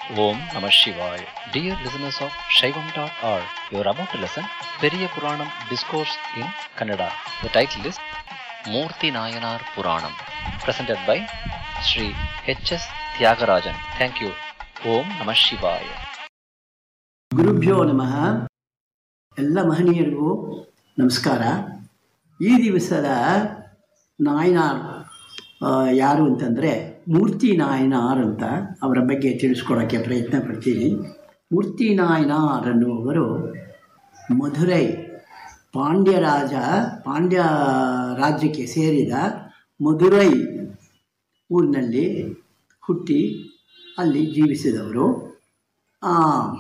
Om Namah Shivaya. Dear listeners of Shaivam.org, you are about to listen Periya Puranam Discourse in Kannada. The title is Murti Nayanar Puranam, presented by Sri H.S. Tyagarajan. Thank you. Om Namah Shivaya. ಗುರುಭ್ಯೋ ನಮಃ ಎಲ್ಲ ಮಹನೀಯರಿಗೂ ನಮಸ್ಕಾರ ಈ ದಿವಸದ ನಾಯನಾರ್ ಆ, ಯಾರು ಅಂತಂದರೆ ಮೂರ್ತಿ ನಾಯನಾರ್ ಅಂತ ಅವರ ಬಗ್ಗೆ ತಿಳಿಸ್ಕೊಡೋಕ್ಕೆ ಪ್ರಯತ್ನ ಪಡ್ತೀನಿ ಮೂರ್ತಿ ನಾಯನಾರ್ ಅನ್ನುವರು ಮಧುರೈ ಪಾಂಡ್ಯ ರಾಜ ಪಾಂಡ್ಯ ರಾಜ್ಯಕ್ಕೆ ಸೇರಿದ ಮಧುರೈ ಊರಿನಲ್ಲಿ ಹುಟ್ಟಿ ಅಲ್ಲಿ ಜೀವಿಸಿದವರು ಆ,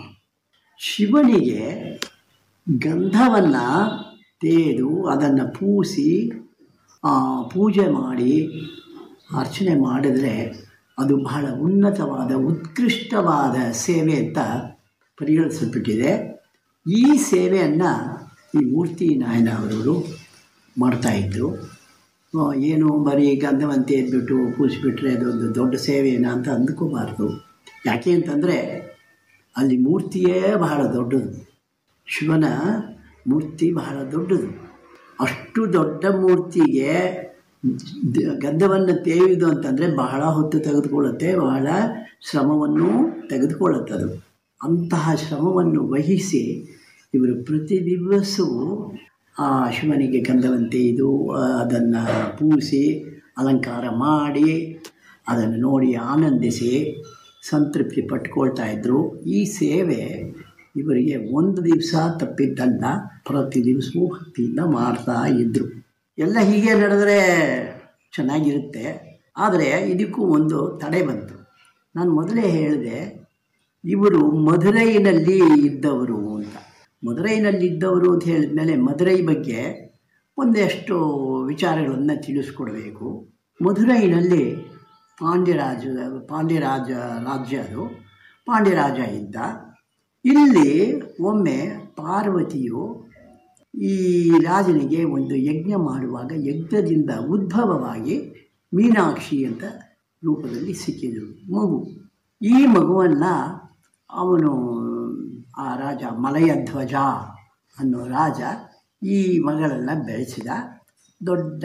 ಶಿವನಿಗೆ ಗಂಧವನ್ನು ತೇದು ಅದನ್ನು ಪೂಸಿ ಆ, ಪೂಜೆ ಮಾಡಿ ಅರ್ಚನೆ ಮಾಡಿದರೆ ಅದು ಬಹಳ ಉನ್ನತವಾದ ಉತ್ಕೃಷ್ಟವಾದ ಸೇವೆ ಅಂತ ಪರಿಗಣಿಸಲ್ಪಟ್ಟಿದೆ ಈ ಸೇವೆಯನ್ನು ಈ ಮೂರ್ತಿ ನಾಯನ ಅವರವರು ಮಾಡ್ತಾಯಿದ್ರು ಆ, ಏನು ಬರೀ ಗಂಧವಂತೆ ಎದ್ಬಿಟ್ಟು ಪೂಜಿಬಿಟ್ರೆ ಅದೊಂದು ದೊಡ್ಡ ಸೇವೆನ ಅಂತ ಅಂದ್ಕೋಬಾರ್ದು ಯಾಕೆ ಅಂತಂದರೆ ಅಲ್ಲಿ ಮೂರ್ತಿಯೇ ಬಹಳ ದೊಡ್ಡದು ಶಿವನ ಮೂರ್ತಿ ಬಹಳ ದೊಡ್ಡದು ಅಷ್ಟು ದೊಡ್ಡ ಮೂರ್ತಿಗೆ ದ- ಗಂಧವನ್ನು ತೇಯುವುದು ಅಂತಂದರೆ ಬಹಳ ಹೊತ್ತು ತೆಗೆದುಕೊಳ್ಳುತ್ತೆ ಬಹಳ ಶ್ರಮವನ್ನು ತೆಗೆದುಕೊಳ್ಳುತ್ತೆ ಅದು ಅಂತಹ ಶ್ರಮವನ್ನು ವಹಿಸಿ ಇವರು ಪ್ರತಿ ದಿವಸವೂ ಆ ಶಿವನಿಗೆ ಗಂಧವನ್ನು ತೆಗೆದು ಅದನ್ನು ಪೂಸಿ ಅಲಂಕಾರ ಮಾಡಿ ಅದನ್ನು ನೋಡಿ ಆನಂದಿಸಿ ಸಂತೃಪ್ತಿ ಪಟ್ಕೊಳ್ತಾ ಇದ್ದರು ಈ ಸೇವೆ ಇವರಿಗೆ ಒಂದು ದಿವಸ ತಪ್ಪಿದ್ದಲ್ಲ ಪ್ರತಿ ದಿವಸವೂ ಭಕ್ತಿಯಿಂದ ಮಾಡ್ತಾ ಇದ್ದರು ಎಲ್ಲ ಹೀಗೆ ನಡೆದರೆ ಚೆನ್ನಾಗಿರುತ್ತೆ ಆದರೆ ಇದಕ್ಕೂ ಒಂದು ತಡೆ ಬಂತು ನಾನು ಮೊದಲೇ ಹೇಳಿದೆ ಇವರು ಮಧುರೈನಲ್ಲಿ ಇದ್ದವರು ಅಂತ ಮಧುರೈನಲ್ಲಿ ಇದ್ದವರು ಅಂತ ಹೇಳಿದ್ಮೇಲೆ ಮಧುರೈ ಬಗ್ಗೆ ಒಂದಷ್ಟು ವಿಚಾರಗಳನ್ನು ತಿಳಿಸ್ಕೊಡ್ಬೇಕು ಮಧುರೈನಲ್ಲಿ ಪಾಂಡ್ಯರಾಜ ಪಾಂಡ್ಯರಾಜ ರಾಜ್ಯ ಅದು ಪಾಂಡ್ಯರಾಜ ಇದ್ದ ಇಲ್ಲಿ ಒಮ್ಮೆ ಪಾರ್ವತಿಯು ಈ ರಾಜನಿಗೆ ಒಂದು ಯಜ್ಞ ಮಾಡುವಾಗ ಯಜ್ಞದಿಂದ ಉದ್ಭವವಾಗಿ ಮೀನಾಕ್ಷಿ ಅಂತ ರೂಪದಲ್ಲಿ ಸಿಕ್ಕಿದರು ಮಗು ಈ ಮಗುವನ್ನು ಅವನು ಆ ರಾಜ ಮಲಯಧ್ವಜ ಅನ್ನೋ ರಾಜ ಈ ಮಗಳನ್ನು ಬೆಳೆಸಿದ ದೊಡ್ಡ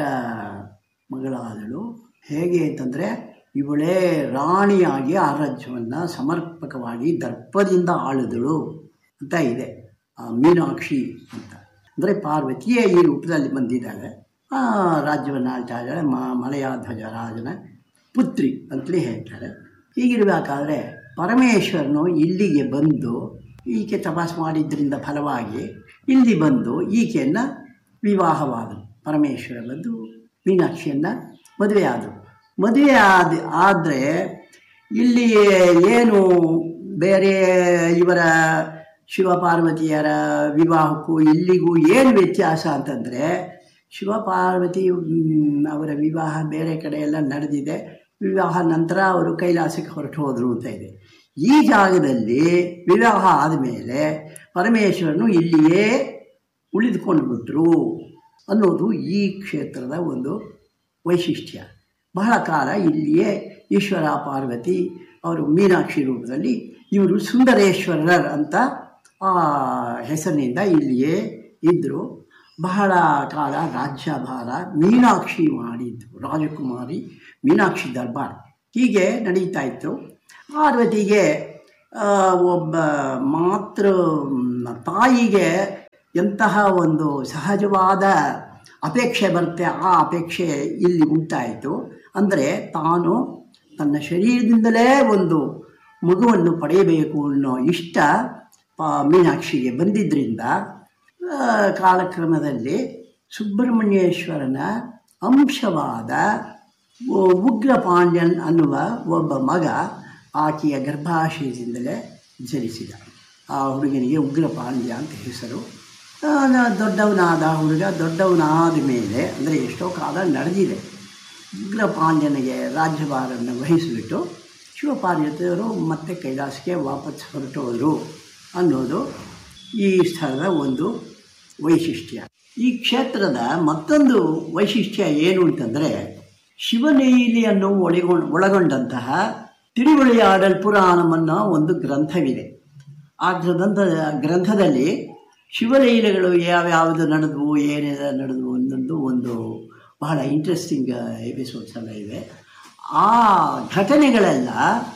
ಮಗಳಾದಳು ಹೇಗೆ ಅಂತಂದರೆ ಇವಳೇ ರಾಣಿಯಾಗಿ ಆ ರಾಜ್ಯವನ್ನು ಸಮರ್ಪಕವಾಗಿ ದರ್ಪದಿಂದ ಆಳಿದಳು ಅಂತ ಇದೆ ಆ ಮೀನಾಕ್ಷಿ ಅಂತ ಅಂದರೆ ಪಾರ್ವತಿಯೇ ಈ ರೂಪದಲ್ಲಿ ಬಂದಿದ್ದಾಳೆ ಆ ರಾಜ್ಯವನ್ನು ಆಳ್ತಾ ಇದ್ದಾಳೆ ಮ ಮಲಯಾಧ್ವಜ ರಾಜನ ಪುತ್ರಿ ಅಂತಲೇ ಹೇಳ್ತಾರೆ ಹೀಗಿರಬೇಕಾದ್ರೆ ಪರಮೇಶ್ವರನು ಇಲ್ಲಿಗೆ ಬಂದು ಈಕೆ ತಪಾಸು ಮಾಡಿದ್ದರಿಂದ ಫಲವಾಗಿ ಇಲ್ಲಿ ಬಂದು ಈಕೆಯನ್ನು ವಿವಾಹವಾದರು ಪರಮೇಶ್ವರ ಬಂದು ಮೀನಾಕ್ಷಿಯನ್ನು ಮದುವೆ ಆದರು ಮದುವೆ ಆದ ಆದರೆ ಇಲ್ಲಿ ಏನು ಬೇರೆ ಇವರ ಶಿವಪಾರ್ವತಿಯರ ವಿವಾಹಕ್ಕೂ ಇಲ್ಲಿಗೂ ಏನು ವ್ಯತ್ಯಾಸ ಅಂತಂದರೆ ಶಿವಪಾರ್ವತಿ ಮ್, ಅವರ ವಿವಾಹ ಬೇರೆ ಕಡೆ ಎಲ್ಲ ನಡೆದಿದೆ ವಿವಾಹ ನಂತರ ಅವರು ಕೈಲಾಸಕ್ಕೆ ಹೊರಟು ಹೋದರು ಅಂತ ಇದೆ ಈ ಜಾಗದಲ್ಲಿ ವಿವಾಹ ಆದಮೇಲೆ ಪರಮೇಶ್ವರನು ಇಲ್ಲಿಯೇ ಉಳಿದುಕೊಂಡು ಬಿಟ್ರು ಅನ್ನೋದು ಈ ಕ್ಷೇತ್ರದ ಒಂದು ವೈಶಿಷ್ಟ್ಯ ಬಹಳ ಕಾಲ ಇಲ್ಲಿಯೇ ಈಶ್ವರ ಪಾರ್ವತಿ ಅವರು ಮೀನಾಕ್ಷಿ ರೂಪದಲ್ಲಿ ಇವರು ಸುಂದರೇಶ್ವರರ್ ಅಂತ ಆ ಹೆಸರಿನಿಂದ ಇಲ್ಲಿಯೇ ಇದ್ದರು ಬಹಳ ಕಾಲ ರಾಜ್ಯಭಾರ ಮೀನಾಕ್ಷಿ ಮಾಡಿದ್ದು ರಾಜಕುಮಾರಿ ಮೀನಾಕ್ಷಿ ದರ್ಬಾರ್ ಹೀಗೆ ನಡೀತಾ ಇತ್ತು ಪಾರ್ವತಿಗೆ ಆ, ಒಬ್ಬ ಮಾತೃ ಮ್, ತಾಯಿಗೆ ಎಂತಹ ಒಂದು ಸಹಜವಾದ ಅಪೇಕ್ಷೆ ಬರುತ್ತೆ ಆ ಅಪೇಕ್ಷೆ ಇಲ್ಲಿ ಉಂಟಾಯಿತು ಅಂದರೆ ತಾನು ತನ್ನ ಶರೀರದಿಂದಲೇ ಒಂದು ಮಗುವನ್ನು ಪಡೆಯಬೇಕು ಅನ್ನೋ ಇಷ್ಟ ಪ- ಮೀನಾಕ್ಷಿಗೆ ಬಂದಿದ್ದರಿಂದ ಆ, ಕಾಲಕ್ರಮದಲ್ಲಿ ಸುಬ್ರಹ್ಮಣ್ಯೇಶ್ವರನ ಅಂಶವಾದ ಒ- ಉಗ್ರ ಪಾಂಡ್ಯನ್ ಅನ್ನುವ ಒಬ್ಬ ಮಗ ಆಕೆಯ ಗರ್ಭಾಶಯದಿಂದಲೇ ಜನಿಸಿದ ಆ ಹುಡುಗನಿಗೆ ಉಗ್ರ ಪಾಂಡ್ಯ ಅಂತ ಹೆಸರು ಆ, ನ- ದೊಡ್ಡವನಾದ ಹುಡುಗ ದೊಡ್ಡವನಾದ ಮೇಲೆ ಅಂದರೆ ಎಷ್ಟೋ ಕಾಲ ನಡೆದಿದೆ ಉಗ್ರ ಪಾಂಡ್ಯನಿಗೆ ರಾಜ್ಯಭಾರವನ್ನು ವಹಿಸಿಬಿಟ್ಟು ಶಿವಪಾರ್ವತಿಯವರು ಮತ್ತೆ ಕೈಲಾಸಕ್ಕೆ ವಾಪಸ್ ಹೊರಟೋದ್ರು ಅನ್ನೋದು ಈ ಸ್ಥಳದ ಒಂದು ವೈಶಿಷ್ಟ್ಯ ಈ ಕ್ಷೇತ್ರದ ಮತ್ತೊಂದು ವೈಶಿಷ್ಟ್ಯ ಏನು ಅಂತಂದರೆ ಶಿವನೈಲಿಯನ್ನು ಒಳಗೊಂಡು ಒಳಗೊಂಡಂತಹ ತಿರುವಳಿಯಾಡಲ್ ಪುರಾಣಂ ಅನ್ನೋ ಒಂದು ಗ್ರಂಥವಿದೆ ಆ ಗ್ರಂಥ ಗ್ರಂಥದಲ್ಲಿ ಶಿವಲೀಲೆಗಳು ಯಾವ್ಯಾವುದು ನಡೆದವು ಏನೆಲ್ಲ ನಡೆದವು ಅನ್ನೋದು ಒಂದು ಬಹಳ ಇಂಟ್ರೆಸ್ಟಿಂಗ್ ಎಪಿಸೋಡ್ಸ್ ಎಲ್ಲ ಇವೆ ಆ ಘಟನೆಗಳೆಲ್ಲ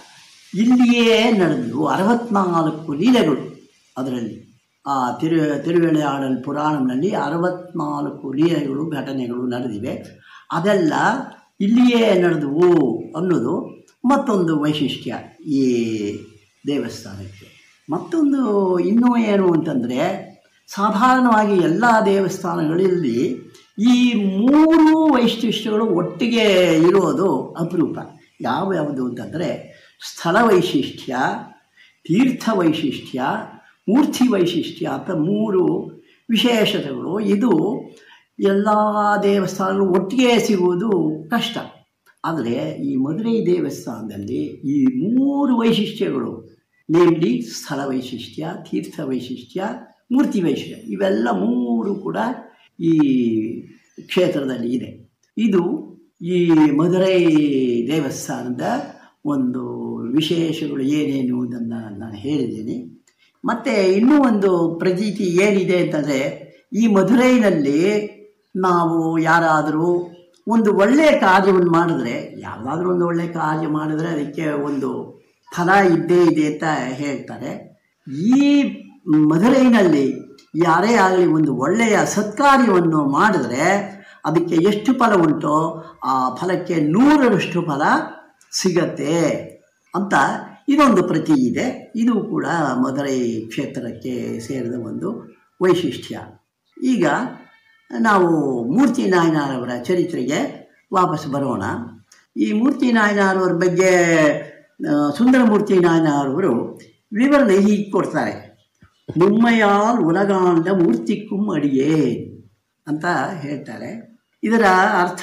ಇಲ್ಲಿಯೇ ನಡೆದವು ಅರವತ್ನಾಲ್ಕು ಲೀಲೆಗಳು ಅದರಲ್ಲಿ ಆ ತಿರು ತಿರುವೆಳೆಯಾಡಲ್ ಪುರಾಣಂನಲ್ಲಿ ಅರವತ್ನಾಲ್ಕು ಲೀಲೆಗಳು ಘಟನೆಗಳು ನಡೆದಿವೆ ಅದೆಲ್ಲ ಇಲ್ಲಿಯೇ ನಡೆದವು ಅನ್ನೋದು ಮತ್ತೊಂದು ವೈಶಿಷ್ಟ್ಯ ಈ ದೇವಸ್ಥಾನಕ್ಕೆ ಮತ್ತೊಂದು ಇನ್ನೂ ಏನು ಅಂತಂದರೆ ಸಾಧಾರಣವಾಗಿ ಎಲ್ಲ ದೇವಸ್ಥಾನಗಳಲ್ಲಿ ಈ ಮೂರು ವೈಶಿಷ್ಟ್ಯಗಳು ಒಟ್ಟಿಗೆ ಇರೋದು ಅಪರೂಪ ಯಾವ್ಯಾವುದು ಅಂತಂದರೆ ಸ್ಥಳ ವೈಶಿಷ್ಟ್ಯ ತೀರ್ಥ ವೈಶಿಷ್ಟ್ಯ ಮೂರ್ತಿ ವೈಶಿಷ್ಟ್ಯ ಅಂತ ಮೂರು ವಿಶೇಷತೆಗಳು ಇದು ಎಲ್ಲ ದೇವಸ್ಥಾನಗಳು ಒಟ್ಟಿಗೆ ಸಿಗುವುದು ಕಷ್ಟ ಆದರೆ ಈ ಮದುರೈ ದೇವಸ್ಥಾನದಲ್ಲಿ ಈ ಮೂರು ವೈಶಿಷ್ಟ್ಯಗಳು ನೇಮ್ಲಿ ಸ್ಥಳ ವೈಶಿಷ್ಟ್ಯ ತೀರ್ಥ ವೈಶಿಷ್ಟ್ಯ ಮೂರ್ತಿ ವೈಶಿಷ್ಟ್ಯ ಇವೆಲ್ಲ ಮೂರು ಕೂಡ ಈ ಕ್ಷೇತ್ರದಲ್ಲಿ ಇದೆ ಇದು ಈ ಮದುರೈ ದೇವಸ್ಥಾನದ ಒಂದು ವಿಶೇಷಗಳು ಏನೇನು ಅದನ್ನು ನಾನು ಹೇಳಿದ್ದೀನಿ ಮತ್ತು ಇನ್ನೂ ಒಂದು ಪ್ರತೀತಿ ಏನಿದೆ ಅಂತಂದರೆ ಈ ಮಧುರೈನಲ್ಲಿ ನಾವು ಯಾರಾದರೂ ಒಂದು ಒಳ್ಳೆಯ ಕಾರ್ಯವನ್ನು ಮಾಡಿದ್ರೆ ಯಾವುದಾದ್ರೂ ಒಂದು ಒಳ್ಳೆಯ ಕಾರ್ಯ ಮಾಡಿದ್ರೆ ಅದಕ್ಕೆ ಒಂದು ಫಲ ಇದ್ದೇ ಇದೆ ಅಂತ ಹೇಳ್ತಾರೆ ಈ ಮಧುರೈನಲ್ಲಿ ಯಾರೇ ಆಗಲಿ ಒಂದು ಒಳ್ಳೆಯ ಸತ್ಕಾರ್ಯವನ್ನು ಮಾಡಿದ್ರೆ ಅದಕ್ಕೆ ಎಷ್ಟು ಫಲ ಉಂಟೋ ಆ ಫಲಕ್ಕೆ ನೂರರಷ್ಟು ಫಲ ಸಿಗತ್ತೆ ಅಂತ ಇದೊಂದು ಪ್ರತಿ ಇದೆ ಇದು ಕೂಡ ಮಧುರೈ ಕ್ಷೇತ್ರಕ್ಕೆ ಸೇರಿದ ಒಂದು ವೈಶಿಷ್ಟ್ಯ ಈಗ ನಾವು ಮೂರ್ತಿ ನಾಯನಾರವರ ಚರಿತ್ರೆಗೆ ವಾಪಸ್ ಬರೋಣ ಈ ಮೂರ್ತಿ ನಾಯನಾರವರ ಬಗ್ಗೆ ಆ, ಸುಂದರಮೂರ್ತಿ ನಾಯನಾರವರು ವಿವರಣೆ ಹೀಗೆ ಕೊಡ್ತಾರೆ ಮುಮ್ಮಯಾಲ್ ಉಲಗಾಂಡ ಮೂರ್ತಿಕ್ಕುಂ ಅಡಿಯೇ ಅಂತ ಹೇಳ್ತಾರೆ ಇದರ ಅರ್ಥ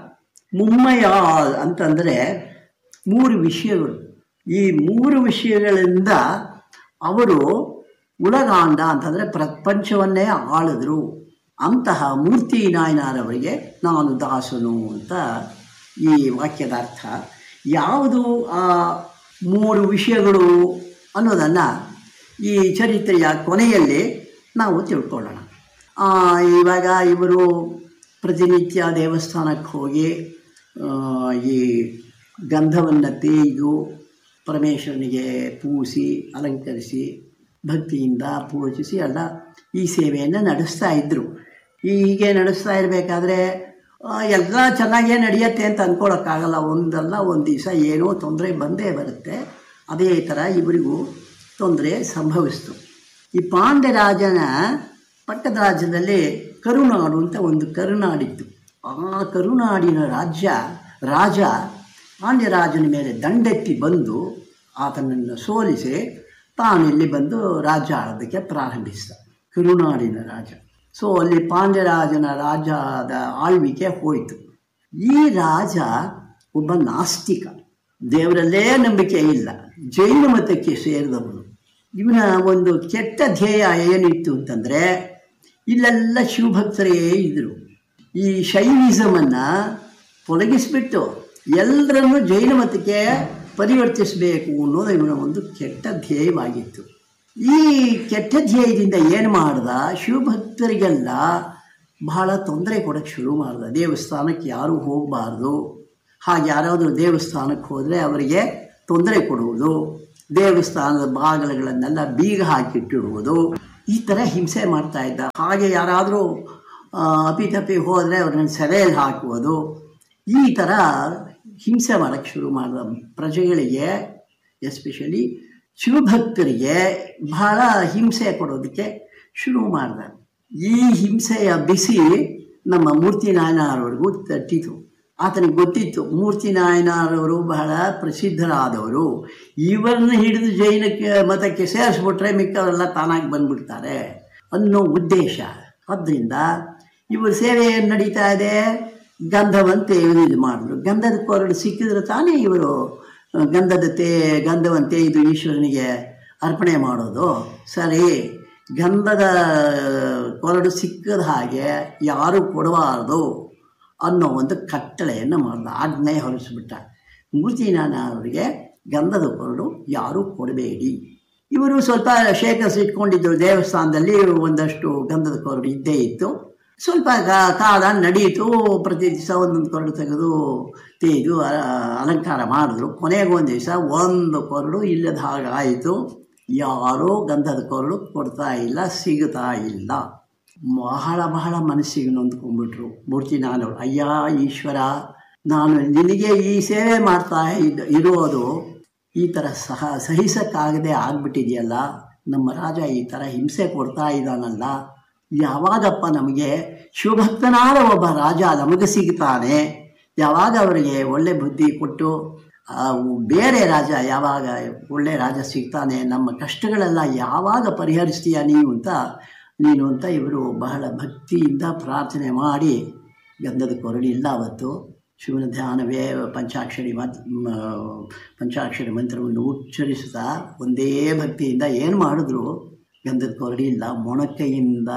ಮುಮ್ಮಯಾಲ್ ಅಂತಂದರೆ ಮೂರು ವಿಷಯಗಳು ಈ ಮೂರು ವಿಷಯಗಳಿಂದ ಅವರು ಉಲಗಾಂಡ ಅಂತಂದರೆ ಪ್ರಪಂಚವನ್ನೇ ಆಳಿದ್ರು ಅಂತಹ ಮೂರ್ತಿ ನಾಯನಾರವರಿಗೆ ನಾನು ದಾಸನು ಅಂತ ಈ ವಾಕ್ಯದ ಅರ್ಥ ಯಾವುದು ಆ ಮೂರು ವಿಷಯಗಳು ಅನ್ನೋದನ್ನು ಈ ಚರಿತ್ರೆಯ ಕೊನೆಯಲ್ಲಿ ನಾವು ತಿಳ್ಕೊಳ್ಳೋಣ ಆ, ಇವಾಗ ಇವರು ಪ್ರತಿನಿತ್ಯ ದೇವಸ್ಥಾನಕ್ಕೆ ಹೋಗಿ ಆ, ಈ ಗಂಧವನ್ನು ತೇಯ್ದು ಪರಮೇಶ್ವರನಿಗೆ ಪೂಸಿ ಅಲಂಕರಿಸಿ ಭಕ್ತಿಯಿಂದ ಪೂಜಿಸಿ ಎಲ್ಲ ಈ ಸೇವೆಯನ್ನು ನಡೆಸ್ತಾ ಇದ್ದರು ಹೀಗೆ ನಡೆಸ್ತಾ ಇರಬೇಕಾದ್ರೆ ಎಲ್ಲ ಚೆನ್ನಾಗೇ ನಡೆಯುತ್ತೆ ಅಂತ ಅಂದ್ಕೊಳಕ್ಕಾಗಲ್ಲ ಒಂದಲ್ಲ ಒಂದು ದಿವಸ ಏನೋ ತೊಂದರೆ ಬಂದೇ ಬರುತ್ತೆ ಅದೇ ಥರ ಇವರಿಗೂ ತೊಂದರೆ ಸಂಭವಿಸ್ತು ಈ ಪಾಂಡ್ಯರಾಜನ ಪಟ್ಟದ ರಾಜ್ಯದಲ್ಲಿ ಕರುನಾಡು ಅಂತ ಒಂದು ಕರುನಾಡಿತ್ತು ಆ ಕರುನಾಡಿನ ರಾಜ್ಯ ರಾಜ ಪಾಂಡ್ಯರಾಜನ ಮೇಲೆ ದಂಡೆತ್ತಿ ಬಂದು ಆತನನ್ನು ಸೋಲಿಸಿ ತಾನು ಇಲ್ಲಿ ಬಂದು ರಾಜ್ಯ ಆಳೋದಕ್ಕೆ ಪ್ರಾರಂಭಿಸಿದ ಕರುನಾಡಿನ ರಾಜ ಸೊ ಅಲ್ಲಿ ಪಾಂಡ್ಯರಾಜನ ರಾಜ್ಯದ ಆಳ್ವಿಕೆ ಹೋಯಿತು ಈ ರಾಜ ಒಬ್ಬ ನಾಸ್ತಿಕ ದೇವರಲ್ಲೇ ನಂಬಿಕೆ ಇಲ್ಲ ಜೈನ ಮತಕ್ಕೆ ಸೇರಿದವನು ಇವನ ಒಂದು ಕೆಟ್ಟ ಧ್ಯೇಯ ಏನಿತ್ತು ಅಂತಂದರೆ ಇಲ್ಲೆಲ್ಲ ಶಿವಭಕ್ತರೇ ಇದ್ದರು ಈ ಶೈವಿಸಮನ್ನು ತೊಲಗಿಸ್ಬಿಟ್ಟು ಎಲ್ಲರನ್ನೂ ಜೈನ ಮತಕ್ಕೆ ಪರಿವರ್ತಿಸಬೇಕು ಅನ್ನೋದು ಇವನ ಒಂದು ಕೆಟ್ಟ ಧ್ಯೇಯವಾಗಿತ್ತು ಈ ಕೆಟ್ಟ ಧ್ಯೇಯದಿಂದ ಏನು ಮಾಡ್ದ ಶಿವಭಕ್ತರಿಗೆಲ್ಲ ಬಹಳ ತೊಂದರೆ ಕೊಡೋಕ್ಕೆ ಶುರು ಮಾಡ್ದ ದೇವಸ್ಥಾನಕ್ಕೆ ಯಾರೂ ಹೋಗಬಾರ್ದು ಹಾಗೆ ಯಾರಾದರೂ ದೇವಸ್ಥಾನಕ್ಕೆ ಹೋದರೆ ಅವರಿಗೆ ತೊಂದರೆ ಕೊಡುವುದು ದೇವಸ್ಥಾನದ ಬಾಗಿಲುಗಳನ್ನೆಲ್ಲ ಬೀಗ ಹಾಕಿಟ್ಟಿಡುವುದು ಈ ಥರ ಹಿಂಸೆ ಮಾಡ್ತಾ ಇದ್ದ ಹಾಗೆ ಯಾರಾದರೂ ಅಪಿತಪ್ಪಿ ಹೋದರೆ ಅವ್ರನ್ನ ಸೆರೆಯಲ್ಲಿ ಹಾಕುವುದು ಈ ಥರ ಹಿಂಸೆ ಮಾಡೋಕ್ಕೆ ಶುರು ಮಾಡಿದ ಪ್ರಜೆಗಳಿಗೆ ಎಸ್ಪೆಷಲಿ ಶಿವಭಕ್ತರಿಗೆ ಬಹಳ ಹಿಂಸೆ ಕೊಡೋದಕ್ಕೆ ಶುರು ಮಾಡಿದ ಈ ಹಿಂಸೆಯ ಬಿಸಿ ನಮ್ಮ ಮೂರ್ತಿ ನಾಯನರವರೆಗೂ ತಟ್ಟಿತು ಆತನಿಗೆ ಗೊತ್ತಿತ್ತು ಮೂರ್ತಿ ನಾಯನರವರು ಬಹಳ ಪ್ರಸಿದ್ಧರಾದವರು ಇವರನ್ನ ಹಿಡಿದು ಜೈನಕ್ಕೆ ಮತಕ್ಕೆ ಸೇರಿಸ್ಬಿಟ್ರೆ ಮಿಕ್ಕವರೆಲ್ಲ ತಾನಾಗಿ ಬಂದ್ಬಿಡ್ತಾರೆ ಅನ್ನೋ ಉದ್ದೇಶ ಆದ್ದರಿಂದ ಇವ್ರ ಸೇವೆ ಏನು ನಡೀತಾ ಇದೆ ಗಂಧವಂತೆ ಇದು ಮಾಡಿದ್ರು ಗಂಧದ ಕೊರಡು ಸಿಕ್ಕಿದ್ರೆ ತಾನೇ ಇವರು ಗಂಧದ ತೇ ಗಂಧವಂತೆ ಇದು ಈಶ್ವರನಿಗೆ ಅರ್ಪಣೆ ಮಾಡೋದು ಸರಿ ಗಂಧದ ಕೊರಡು ಸಿಕ್ಕದ ಹಾಗೆ ಯಾರು ಕೊಡಬಾರ್ದು ಅನ್ನೋ ಒಂದು ಕಟ್ಟಳೆಯನ್ನು ಮಾಡ್ದ ಆಜ್ಞೆ ಹೊರಡಿಸ್ಬಿಟ್ಟ ಮೂರ್ತಿನಾನ ಅವರಿಗೆ ಗಂಧದ ಕೊರಡು ಯಾರೂ ಕೊಡಬೇಡಿ ಇವರು ಸ್ವಲ್ಪ ಶೇಖರಿಸಿಟ್ಕೊಂಡಿದ್ದರು ದೇವಸ್ಥಾನದಲ್ಲಿ ಒಂದಷ್ಟು ಗಂಧದ ಕೊರಡು ಇದ್ದೇ ಇತ್ತು ಸ್ವಲ್ಪ ಕಾ- ಕಾಲ ನಡೀತು ಪ್ರತಿ ದಿವಸ ಒಂದೊಂದು ಕೊರಡು ತೆಗೆದು ತೆಗೆದು ಅ- ಅಲಂಕಾರ ಮಾಡಿದ್ರು ಕೊನೆಗೆ ಒಂದು ದಿವಸ ಒಂದು ಕೊರಡು ಇಲ್ಲದ ಹಾಗಾಯಿತು ಯಾರೂ ಗಂಧದ ಕೊರಡು ಕೊಡ್ತಾ ಇಲ್ಲ ಸಿಗ್ತಾ ಇಲ್ಲ ಬಹಳ ಬಹಳ ಮನಸ್ಸಿಗೆ ನೊಂದ್ಕೊಂಡ್ಬಿಟ್ರು ಮೂರ್ತಿ ನಾನು ಅಯ್ಯ ಈಶ್ವರ ನಾನು ನಿನಗೆ ಈ ಸೇವೆ ಮಾಡ್ತಾ ಇದ್ದ ಇರೋದು ಈ ಥರ ಸಹ ಸಹಿಸಕ್ಕಾಗದೆ ಆಗ್ಬಿಟ್ಟಿದೆಯಲ್ಲ ನಮ್ಮ ರಾಜ ಈ ಥರ ಹಿಂಸೆ ಕೊಡ್ತಾ ಇದ್ದಾನಲ್ಲ ಯಾವಾಗಪ್ಪ ನಮಗೆ ಶಿವಭಕ್ತನಾದ ಒಬ್ಬ ರಾಜ ನಮಗೆ ಸಿಗ್ತಾನೆ ಯಾವಾಗ ಅವರಿಗೆ ಒಳ್ಳೆ ಬುದ್ಧಿ ಕೊಟ್ಟು ಆ, ಬೇರೆ ರಾಜ ಯಾವಾಗ ಒಳ್ಳೆ ರಾಜ ಸಿಗ್ತಾನೆ ನಮ್ಮ ಕಷ್ಟಗಳೆಲ್ಲ ಯಾವಾಗ ಪರಿಹರಿಸ್ತೀಯ ನೀವು ಅಂತ ನೀನು ಅಂತ ಇವರು ಬಹಳ ಭಕ್ತಿಯಿಂದ ಪ್ರಾರ್ಥನೆ ಮಾಡಿ ಗಂಧದ ಕೊರಡಿಲ್ಲ ಅವತ್ತು ಶಿವನ ಧ್ಯಾನವೇ ಪಂಚಾಕ್ಷರಿ ಮತ್ ಮ- ಪಂಚಾಕ್ಷರಿ ಮಂತ್ರವನ್ನು ಉಚ್ಚರಿಸುತ್ತಾ ಒಂದೇ ಭಕ್ತಿಯಿಂದ ಏನು ಮಾಡಿದ್ರು ಗಂಧದ ಕೊರಡಿ ಇಲ್ಲ ಮೊಣಕೈಯಿಂದ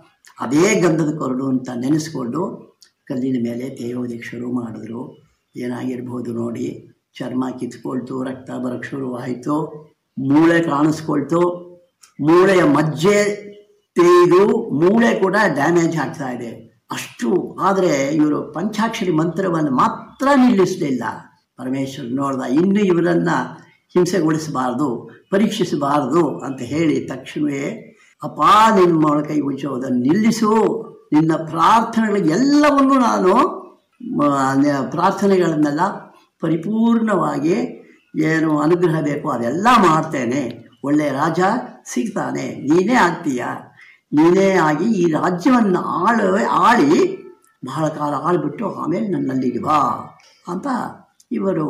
ಅದೇ ಗಂಧದ ಕೊರಡು ಅಂತ ನೆನೆಸ್ಕೊಂಡು ಕಲ್ಲಿನ ಮೇಲೆ ತೇಯೋದಕ್ಕೆ ಶುರು ಮಾಡಿದ್ರು ಏನಾಗಿರ್ಬೋದು ನೋಡಿ ಚರ್ಮ ಕಿತ್ಕೊಳ್ತು ರಕ್ತ ಬರೋಕ್ಕೆ ಶುರುವಾಯಿತು ಮೂಳೆ ಕಾಣಿಸ್ಕೊಳ್ತು ಮೂಳೆಯ ಮಜ್ಜೆ ತೆಗೆದು ಮೂಳೆ ಕೂಡ ಡ್ಯಾಮೇಜ್ ಆಗ್ತಾ ಇದೆ ಅಷ್ಟು ಆದರೆ ಇವರು ಪಂಚಾಕ್ಷರಿ ಮಂತ್ರವನ್ನು ಮಾತ್ರ ನಿಲ್ಲಿಸಲಿಲ್ಲ ಪರಮೇಶ್ವರ್ ನೋಡ್ದ ಇನ್ನು ಇವರನ್ನ ಹಿಂಸೆಗೊಳಿಸಬಾರ್ದು ಪರೀಕ್ಷಿಸಬಾರದು ಅಂತ ಹೇಳಿ ತಕ್ಷಣವೇ ಅಪ್ಪ ನಿನ್ನ ಮೊಳಕೈ ಉಜ್ಜೋದನ್ನು ನಿಲ್ಲಿಸು ನಿನ್ನ ಪ್ರಾರ್ಥನೆಗಳಿಗೆಲ್ಲವನ್ನು ನಾನು ಮ- ನ- ಪ್ರಾರ್ಥನೆಗಳನ್ನೆಲ್ಲ ಪರಿಪೂರ್ಣವಾಗಿ ಏನು ಅನುಗ್ರಹ ಬೇಕೋ ಅದೆಲ್ಲ ಮಾಡ್ತೇನೆ ಒಳ್ಳೆಯ ರಾಜ ಸಿಗ್ತಾನೆ ನೀನೇ ಆಗ್ತೀಯ ನೀನೇ ಆಗಿ ಈ ರಾಜ್ಯವನ್ನು ಆಳ ಆಳಿ ಬಹಳ ಕಾಲ ಆಳ್ಬಿಟ್ಟು ಆಮೇಲೆ ನನ್ನಲ್ಲಿಗೆ ಬಾ ಅಂತ ಇವರು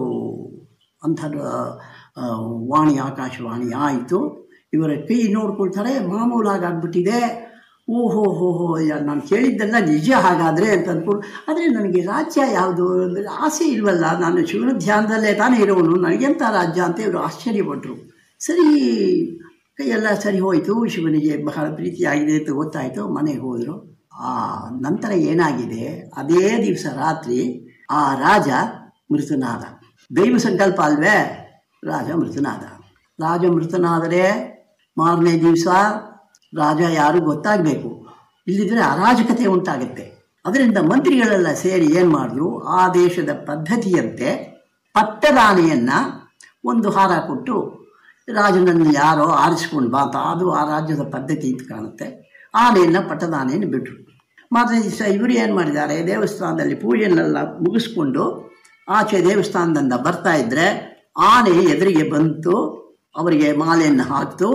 ಅಂಥದ್ದು ಆ, ವಾಣಿ ಆಕಾಶವಾಣಿ ಆಯಿತು ಇವರ ಕೈ ನೋಡ್ಕೊಳ್ತಾರೆ ಮಾಮೂಲಾಗಿ ಆಗ್ಬಿಟ್ಟಿದೆ ಓಹೋ ಹೋ ಹೋ ಯಾ- ನಾನು ಕೇಳಿದ್ದೆಲ್ಲ ನಿಜ ಹಾಗಾದರೆ ಅಂತ ಅಂದ್ಕೊಂಡು ಆದರೆ ನನಗೆ ರಾಜ್ಯ ಯಾವುದು ಅಂದರೆ ಆಸೆ ಇಲ್ವಲ್ಲ ನಾನು ಶಿವನ ಧ್ಯಾನದಲ್ಲೇ ತಾನೇ ಇರೋನು ನನಗೆಂಥ ರಾಜ್ಯ ಅಂತ ಇವರು ಆಶ್ಚರ್ಯಪಟ್ಟರು ಸರಿ ಕೈಯೆಲ್ಲ ಸರಿ ಹೋಯಿತು ಶಿವನಿಗೆ ಬಹಳ ಪ್ರೀತಿಯಾಗಿದೆ ಅಂತ ಗೊತ್ತಾಯಿತು ಮನೆಗೆ ಹೋದರು ಆ ನಂತರ ಏನಾಗಿದೆ ಅದೇ ದಿವಸ ರಾತ್ರಿ ಆ ರಾಜ ಮೃತನಾದ ದೈವ ಸಂಕಲ್ಪ ಅಲ್ವೇ ರಾಜ ಮೃತನಾದ ರಾಜ ಮೃತನಾದರೆ ಮಾರನೇ ದಿವಸ ರಾಜ ಯಾರು ಗೊತ್ತಾಗಬೇಕು ಇಲ್ಲಿದ್ರೆ ಅರಾಜಕತೆ ಉಂಟಾಗುತ್ತೆ ಅದರಿಂದ ಮಂತ್ರಿಗಳೆಲ್ಲ ಸೇರಿ ಏನು ಮಾಡಿದ್ರು ಆ ದೇಶದ ಪದ್ಧತಿಯಂತೆ ಪಟ್ಟದಾನೆಯನ್ನು ಒಂದು ಹಾರ ಕೊಟ್ಟು ರಾಜನನ್ನು ಯಾರೋ ಆರಿಸ್ಕೊಂಡು ಬಾ ಅಂತ ಅದು ಆ ರಾಜ್ಯದ ಪದ್ಧತಿ ಅಂತ ಕಾಣುತ್ತೆ ಆನೆಯನ್ನು ಪಟ್ಟದಾನೆಯನ್ನು ಬಿಟ್ಟರು ಮಾರನೇ ದಿವಸ ಇವರು ಏನು ಮಾಡಿದ್ದಾರೆ ದೇವಸ್ಥಾನದಲ್ಲಿ ಪೂಜೆಯನ್ನೆಲ್ಲ ಮುಗಿಸ್ಕೊಂಡು ಆಚೆ ದೇವಸ್ಥಾನದಿಂದ ಬರ್ತಾ ಇದ್ದರೆ ಆನೆ ಎದುರಿಗೆ ಬಂತು ಅವರಿಗೆ ಮಾಲೆಯನ್ನು ಹಾಕ್ತು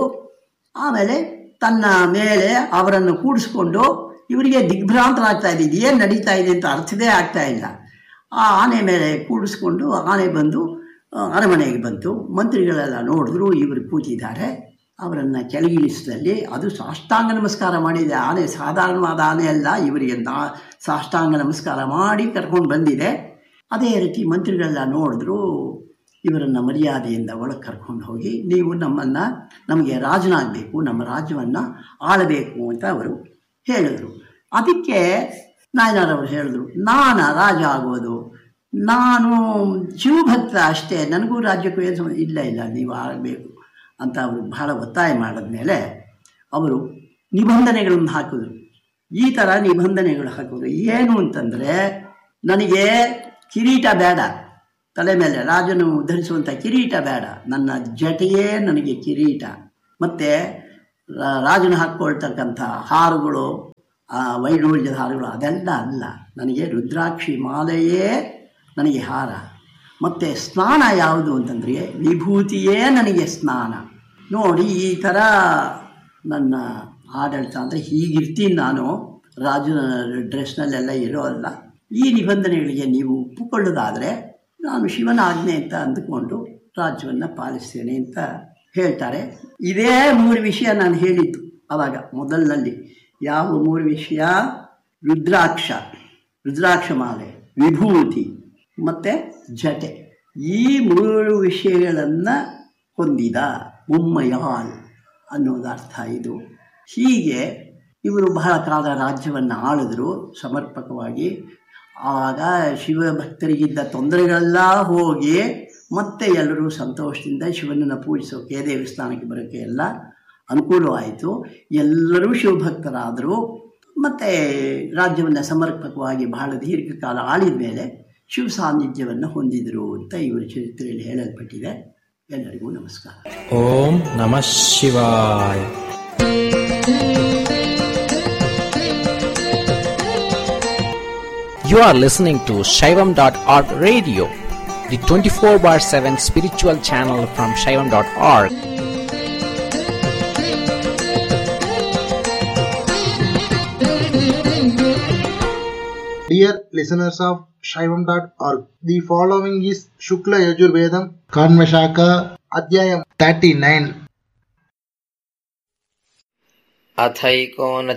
ಆಮೇಲೆ ತನ್ನ ಮೇಲೆ ಅವರನ್ನು ಕೂಡಿಸ್ಕೊಂಡು ಇವರಿಗೆ ದಿಗ್ಭ್ರಾಂತರಾಗ್ತಾ ಇದೆ ಏನು ನಡೀತಾ ಇದೆ ಅಂತ ಅರ್ಥವೇ ಆಗ್ತಾ ಇಲ್ಲ ಆ ಆನೆ ಮೇಲೆ ಕೂಡಿಸ್ಕೊಂಡು ಆನೆ ಬಂದು ಆ, ಅರಮನೆಗೆ ಬಂತು ಮಂತ್ರಿಗಳೆಲ್ಲ ನೋಡಿದ್ರು ಇವರು ಕೂತಿದ್ದಾರೆ ಅವರನ್ನು ಕೆಳಗಿಳಿಸಿದಲ್ಲಿ ಅದು ಸಾಷ್ಟಾಂಗ ನಮಸ್ಕಾರ ಮಾಡಿದೆ ಆನೆ ಸಾಧಾರಣವಾದ ಆನೆ ಅಲ್ಲ ಇವರಿಗೆ ನಾ ಸಾಷ್ಟಾಂಗ ನಮಸ್ಕಾರ ಮಾಡಿ ಕರ್ಕೊಂಡು ಬಂದಿದೆ ಅದೇ ರೀತಿ ಮಂತ್ರಿಗಳೆಲ್ಲ ನೋಡಿದ್ರು ಇವರನ್ನು ಮರ್ಯಾದೆಯಿಂದ ಒಳಗೆ ಕರ್ಕೊಂಡು ಹೋಗಿ ನೀವು ನಮ್ಮನ್ನು ನಮಗೆ ರಾಜನಾಗಬೇಕು ನಮ್ಮ ರಾಜ್ಯವನ್ನು ಆಳಬೇಕು ಅಂತ ಅವರು ಹೇಳಿದರು ಅದಕ್ಕೆ ನಾಯನರವರು ಹೇಳಿದ್ರು ನಾನು ರಾಜ ಆಗೋದು ನಾನು ಶಿವಭಕ್ತ ಅಷ್ಟೇ ನನಗೂ ರಾಜ್ಯಕ್ಕೂ ಏನು ಸಂಬಂಧ ಇಲ್ಲ ಇಲ್ಲ ನೀವು ಆಗಬೇಕು ಅಂತ ಅವರು ಬಹಳ ಒತ್ತಾಯ ಮಾಡಿದ್ಮೇಲೆ ಅವರು ನಿಬಂಧನೆಗಳನ್ನು ಹಾಕಿದ್ರು ಈ ಥರ ನಿಬಂಧನೆಗಳು ಹಾಕಿದ್ರು ಏನು ಅಂತಂದರೆ ನನಗೆ ಕಿರೀಟ ಬೇಡ ತಲೆ ಮೇಲೆ ರಾಜನು ಧರಿಸುವಂಥ ಕಿರೀಟ ಬೇಡ ನನ್ನ ಜಟೆಯೇ ನನಗೆ ಕಿರೀಟ ಮತ್ತು ರಾಜನು ಹಾಕ್ಕೊಳ್ತಕ್ಕಂಥ ಹಾರುಗಳು ಆ ವೈಢೂರ್ಯದ ಹಾರುಗಳು ಅದೆಲ್ಲ ಅಲ್ಲ ನನಗೆ ರುದ್ರಾಕ್ಷಿ ಮಾಲೆಯೇ ನನಗೆ ಹಾರ ಮತ್ತು ಸ್ನಾನ ಯಾವುದು ಅಂತಂದರೆ ವಿಭೂತಿಯೇ ನನಗೆ ಸ್ನಾನ ನೋಡಿ ಈ ಥರ ನನ್ನ ಆಡಳಿತ ಅಂದರೆ ಹೀಗಿರ್ತೀನಿ ನಾನು ರಾಜನ ಡ್ರೆಸ್ನಲ್ಲೆಲ್ಲ ಇರೋಲ್ಲ ಈ ನಿಬಂಧನೆಗಳಿಗೆ ನೀವು ಒಪ್ಪಿಕೊಳ್ಳೋದಾದರೆ ನಾನು ಶಿವನ ಆಜ್ಞೆ ಅಂತ ಅಂದುಕೊಂಡು ರಾಜ್ಯವನ್ನು ಪಾಲಿಸ್ತೇನೆ ಅಂತ ಹೇಳ್ತಾರೆ ಇದೇ ಮೂರು ವಿಷಯ ನಾನು ಹೇಳಿದ್ದು ಆವಾಗ ಮೊದಲಿನಲ್ಲಿ ಯಾವ ಮೂರು ವಿಷಯ ರುದ್ರಾಕ್ಷ ರುದ್ರಾಕ್ಷ ಮಾಲೆ ವಿಭೂತಿ ಮತ್ತು ಜಟೆ ಈ ಮೂರು ವಿಷಯಗಳನ್ನು ಹೊಂದಿದ ಮುಮ್ಮಯಾಲ್ ಅನ್ನೋದು ಅರ್ಥ ಇದು ಹೀಗೆ ಇವರು ಬಹಳ ಕಾಲ ರಾಜ್ಯವನ್ನು ಆಳಿದ್ರು ಸಮರ್ಪಕವಾಗಿ ಆವಾಗ ಶಿವಭಕ್ತರಿಗಿದ್ದ ತೊಂದರೆಗಳೆಲ್ಲ ಹೋಗಿ ಮತ್ತೆ ಎಲ್ಲರೂ ಸಂತೋಷದಿಂದ ಶಿವನನ್ನು ಪೂಜಿಸೋಕೆ ದೇವಸ್ಥಾನಕ್ಕೆ ಬರೋಕ್ಕೆ ಎಲ್ಲ ಅನುಕೂಲವಾಯಿತು ಎಲ್ಲರೂ ಶಿವಭಕ್ತರಾದರು ಮತ್ತು ರಾಜ್ಯವನ್ನು ಸಮರ್ಪಕವಾಗಿ ಬಹಳ ದೀರ್ಘಕಾಲ ಆಳಿದ ಮೇಲೆ ಶಿವ ಸಾನ್ನಿಧ್ಯವನ್ನು ಹೊಂದಿದರು ಅಂತ ಇವರ ಚರಿತ್ರೆಯಲ್ಲಿ ಹೇಳಲ್ಪಟ್ಟಿದೆ ಎಲ್ಲರಿಗೂ ನಮಸ್ಕಾರ ಓಂ ನಮಃ ಶಿವಾಯ You are listening to Shaivam.org radio, the 24 bar 7 spiritual channel from Shaivam.org. Dear listeners of Shaivam.org, the following is Shukla Yajurvedam Kanvashaka Adhyayam 39. अथैकोनचत्वारिंशोऽध्यायः